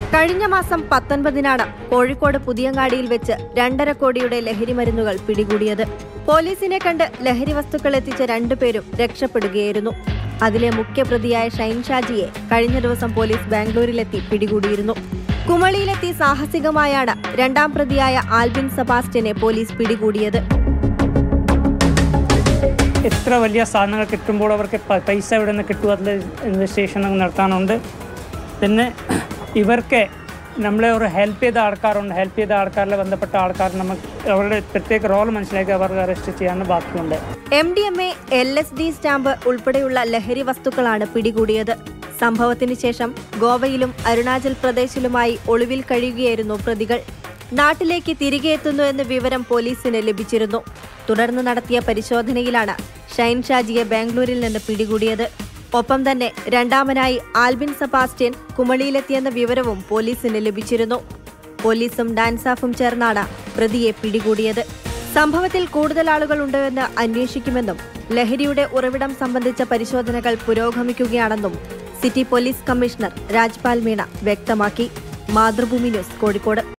കഴിഞ്ഞ മാസം പത്തൊൻപതിനാണ് കോഴിക്കോട് പുതിയങ്ങാടിയിൽ വെച്ച് രണ്ടര കോടിയുടെ ലഹരി മരുന്നുകൾ പിടികൂടിയത് പോലീസിനെ കണ്ട് ലഹരി വസ്തുക്കൾ എത്തിച്ച രണ്ടുപേരും രക്ഷപ്പെടുകയായിരുന്നു അതിലെ മുഖ്യപ്രതിയായ ഷൈൻ ഷാജിയെ കഴിഞ്ഞ ദിവസം പോലീസ് ബാംഗ്ലൂരിലെത്തി പിടികൂടിയിരുന്നു കുമളിയിലെത്തി സാഹസികമായാണ് രണ്ടാം പ്രതിയായ ആൽബിൻ സെബാസ്റ്റ്യനെ പോലീസ് പിടികൂടിയത് എത്ര വലിയ സാധനങ്ങൾ കിട്ടുമ്പോൾ അവർക്ക് പ- പൈസ എവിടെ നിന്ന് കിട്ടും അതിൽ ഇൻവെസ്റ്റിഗേഷൻ നടത്താനുണ്ട് പിന്നെ ഇവർക്ക് നമ്മളെ ഒരു ഹെൽപ്പ് ചെയ്ത ആൾക്കാരുണ്ട് ഹെൽപ്പ് ചെയ്ത ആൾക്കാരിൽ ബന്ധപ്പെട്ട ആൾക്കാർ നമുക്ക് അവരുടെ പ്രത്യേക റോൾ മനസ്സിലാക്കി അവർക്ക് അറസ്റ്റ് ചെയ്യാൻ ബാക്കിയുണ്ട് M D M A L S D stamp ഉൾപ്പെടെയുള്ള ലഹരി വസ്തുക്കളാണ് പിടികൂടിയത് സംഭവത്തിന് ശേഷം ഗോവയിലും അരുണാചൽ പ്രദേശിലുമായി ഒളിവിൽ കഴിയുകയായിരുന്നു പ്രതികൾ നാട്ടിലേക്ക് തിരികെ എത്തുന്നു എന്ന വിവരം പോലീസിന് ലഭിച്ചിരുന്നു തുടർന്ന് നടത്തിയ പരിശോധനയിലാണ് ഷൈൻ ഷാജിയെ ബാംഗ്ലൂരിൽ നിന്ന് പിടികൂടിയത് ഒപ്പം തന്നെ രണ്ടാമനായി ആൽബിൻ സെബാസ്റ്റ്യൻ കുമളിയിലെത്തിയെന്ന വിവരവും പോലീസിന് ലഭിച്ചിരുന്നു പോലീസും ഡാൻസാഫും ചേർന്നാണ് പ്രതിയെ പിടികൂടിയത് സംഭവത്തിൽ കൂടുതൽ ആളുകൾ ഉണ്ടോ എന്ന് അന്വേഷിക്കുമെന്നും ലഹരിയുടെ ഉറവിടം സംബന്ധിച്ച പരിശോധനകൾ പുരോഗമിക്കുകയാണെന്നും city police commissioner Rajpal Meena വ്യക്തമാക്കി മാതൃഭൂമി ന്യൂസ് കോഴിക്കോട്